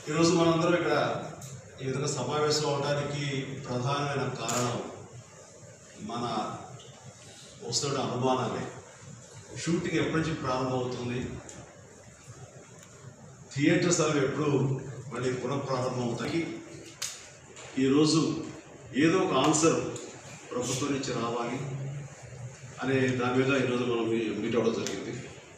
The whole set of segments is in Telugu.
ఈరోజు మనందరం ఇక్కడ ఈ విధంగా సమావేశం అవడానికి ప్రధానమైన కారణం మన వస్తున్న అనుమానాలే షూటింగ్ ఎప్పటి నుంచి ప్రారంభమవుతుంది థియేటర్స్ అవి ఎప్పుడు మళ్ళీ పునఃప్రారంభం అవుతాయి ఈరోజు ఏదో ఒక ఆన్సర్ ప్రభుత్వం నుంచి రావాలి అనే దాని మీద ఈరోజు మనం మీ- మీట్ అవ్వడం జరిగింది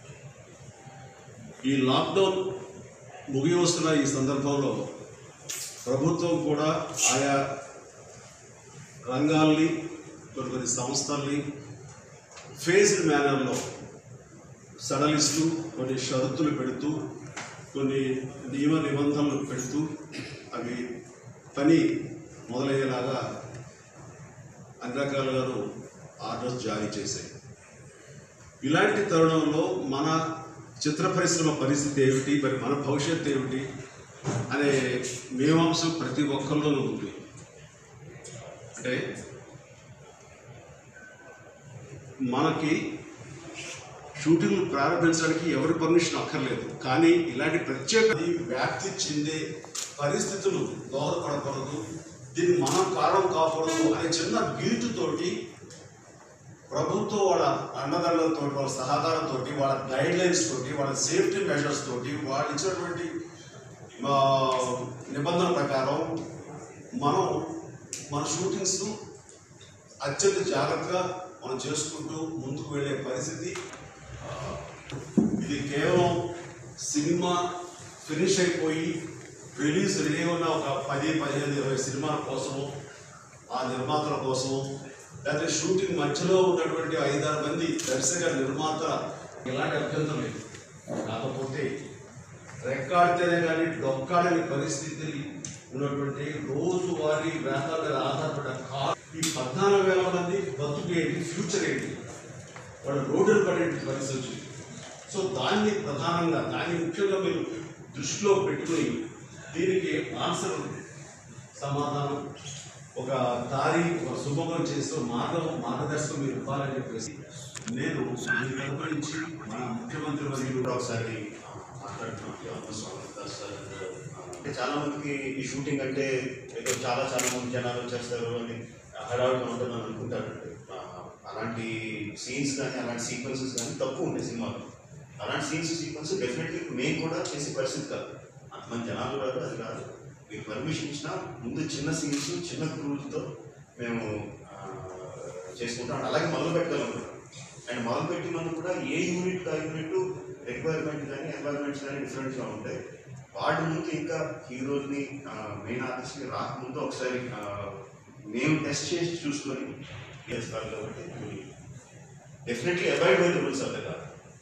ఈ లాక్డౌన్ ముగి వస్తున్న ఈ సందర్భంలో ప్రభుత్వం కూడా ఆయా రంగాల్ని కొన్ని కొన్ని సంస్థల్ని ఫేజ్డ్ మేనర్లో సడలిస్తూ కొన్ని షరతులు పెడుతూ కొన్ని నియమ నిబంధనలు పెడుతూ అవి పని మొదలయ్యేలాగా అన్ని రకాలుగాను ఆర్డర్స్ జారీ చేశాయి ఇలాంటి తరుణంలో మన చిత్ర పరిశ్రమ పరిస్థితి ఏమిటి మరి మన భవిష్యత్తు ఏమిటి అనే మీమాంసం ప్రతి ఒక్కరిలోనూ ఉంది అంటే మనకి షూటింగ్ ప్రారంభించడానికి ఎవరి పర్మిషన్ అక్కర్లేదు కానీ ఇలాంటి ప్రత్యేక ఈ వ్యాప్తి చెందే పరిస్థితులు దోహదపడకూడదు దీన్ని మనం కారణం కాకూడదు అనే చిన్న గీటుతోటి ప్రభుత్వం వాళ్ళ అండదండలతో వాళ్ళ సహకారంతో వాళ్ళ గైడ్ లైన్స్ తోటి వాళ్ళ సేఫ్టీ మెజర్స్ తోటి వాళ్ళు ఇచ్చినటువంటి ఆ, నిబంధనల ప్రకారం మనం మన షూటింగ్స్ అత్యంత జాగ్రత్తగా మనం చేసుకుంటూ ముందుకు వెళ్ళే పరిస్థితి ఆ, ఇది కేవలం సినిమా ఫినిష్ అయిపోయి రిలీజ్ రెడీ ఉన్న ఒక పది పదిహేను ఇరవై సినిమాల కోసము ఆ నిర్మాతల కోసము లేకపోతే షూటింగ్ మధ్యలో ఉన్నటువంటి ఐదారు మంది దర్శక నిర్మాత ఎలాంటి అభ్యంతరం లేదు కాకపోతే రెక్కాడితేనే కానీ డొక్కాడని పరిస్థితి ఉన్నటువంటి రోజువారీ వేతనాల మీద ఆధారపడ్డ కార్ ఈ పద్నాలుగు వేల మంది బతుకు ఏంటి ఫ్యూచర్ ఏంటి వాళ్ళు రోడ్డులు పడే పరిస్థితి వచ్చింది సో దాన్ని ప్రధానంగా దాన్ని ముఖ్యంగా మీరు దృష్టిలో పెట్టుకుని దీనికి ఆన్సర్ సమాధానం ఒక దారి ఒక సుభమం చేస్తూ మార్గం మార్గదర్శకం మీరు ఇవ్వాలని చెప్పేసి నేను మీ తరపు నుంచి మన ముఖ్యమంత్రి వర్యులు కూడా ఒకసారి మాట్లాడుతున్నాం అంటే చాలా మందికి ఈ షూటింగ్ అంటే ఏదో చాలా చాలా మంది జనాలు వచ్చేస్తారు అని హడావుడిగా ఉంటుందని అనుకుంటారు ఆ, అలాంటి సీన్స్ కానీ అలాంటి సీక్వెన్సెస్ కానీ తక్కువ ఉంటాయి సినిమాలో అలాంటి సీన్స్ సీక్వెన్స్ డెఫినెట్లీ మేము కూడా చేసే పరిస్థితి కాదు అంతమంది జనాలు రాదు అది కాదు మీరు పర్మిషన్ ఇచ్చినా ముందు చిన్న సీన్స్ చిన్న క్రూలతో మేము ఆ, చేసుకుంటాం అలాగే మొదలు పెట్టగలం అండ్ మొదలు పెట్టినందుకు కూడా ఏ యూనిట్ ఆ యూనిట్ రిక్వైర్మెంట్ కానీ ఎన్వైర్మెంట్స్ కానీ డిఫరెంట్గా ఉంటాయి వాటి ముందు ఇంకా హీరోని మెయిన్ ఆర్టిస్ట్ని రాకముందు ఒకసారి ఆ, మేము టెస్ట్ చేసి చూసుకొని చేస్తారు కాబట్టి definitely avoid by the rules of the కాదు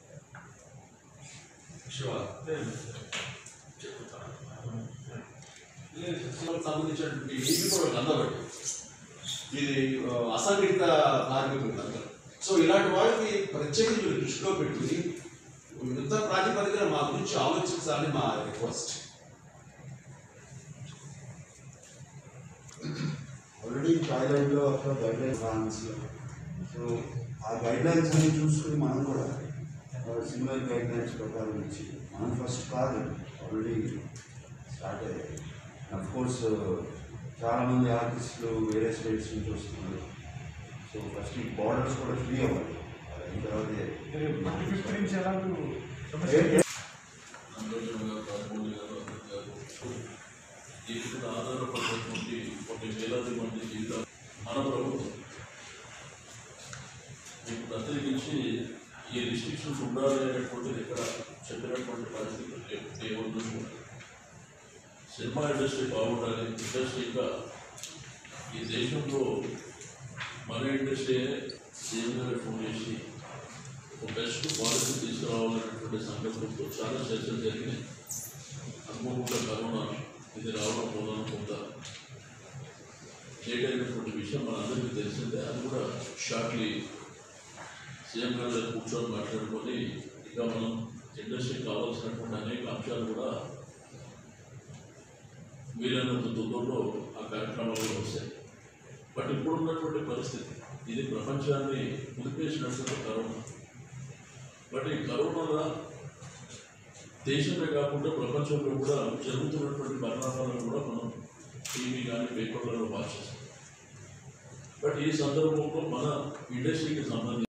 సంబంధించినటువంటి ఇది కూడా ఒక అందబట్టి ఇది ఆ, అసంఘటిత కార్మికులు అందరూ సో ఇలాంటి వాళ్ళకి ప్రత్యేకించి మీరు దృష్టిలో పెట్టుకుని యుద్ధ ప్రాతిపదికన మా గురించి ఆలోచించాలని మా రిక్వెస్ట్ ఆల్రెడీ థాయిలాండ్లో అక్కడ గైడ్ లైన్ ఫ్రాన్స్లో సో ఆ గైడ్ లైన్స్ అన్ని చూసుకుని మనం కూడా సిమిలర్ గైడ్ లైన్స్ ప్రకారం ఇచ్చి మనం ఫస్ట్ కాదు ఆల్రెడీ స్టార్ట్ అయ్యాయి అఫ్ కోర్స్ చాలామంది ఆర్టిస్టులు వేరే స్టేట్స్ నుంచి వస్తున్నారు సో ఫస్ట్ ఈ బార్డర్స్ కూడా ఫ్రీ అవ్వాలి అయిన తర్వాతే ఏ- ఏ- ఆందోళనగా పదమూడు గారు అందరు గారు దీని మీద ఆధారపడినటువంటి కొన్ని వేలాది మంది జీవితాలు మన ప్రభుత్వం మీకు ప్రత్యేకించి ఈ రిస్ట్రిక్షన్స్ ఉండాలి అనేటువంటిది ఇక్కడ చెప్పినటువంటి పరిస్థితులు లేవు దేవుళ్ళు కూడా. సినిమా ఇండస్ట్రీ బాగుండాలి ఇండస్ట్రీగా ఈ దేశంలో మన ఇండస్ట్రీ సీఎం గారు ఫోన్ చేసి ఒక బెస్ట్ పాలసీ తీసుకురావాలనేటువంటి సంకల్పంతో చాలా చర్చలు జరిగినాయి అనుకోకుండా కరోనా ఇది రావడం మూలన కొంత లేట్ అయినటువంటి విషయం మనందరికీ తెలిసిందే అది కూడా షార్ట్లీ సీఎం గారు దగ్గర కూర్చొని మాట్లాడుకొని ఇంకా మనం ఇండస్ట్రీకి కావాల్సినటువంటి అనేక అంశాలు కూడా వీలైనంత తొందరలో ఆ కార్యక్రమాలు వస్తాయి బట్ ఇప్పుడు ఉన్నటువంటి పరిస్థితి ఇది ప్రపంచాన్ని మురిపేసినటువంటి కరోనా బట్ ఈ కరోనా దేశమే కాకుండా ప్రపంచంలో కూడా జరుగుతున్నటువంటి టీవీ కానీ పేపర్లలో వాచ్ చేస్తాం బట్ ఈ సందర్భంలో మన ఇండస్ట్రీకి సంబంధించి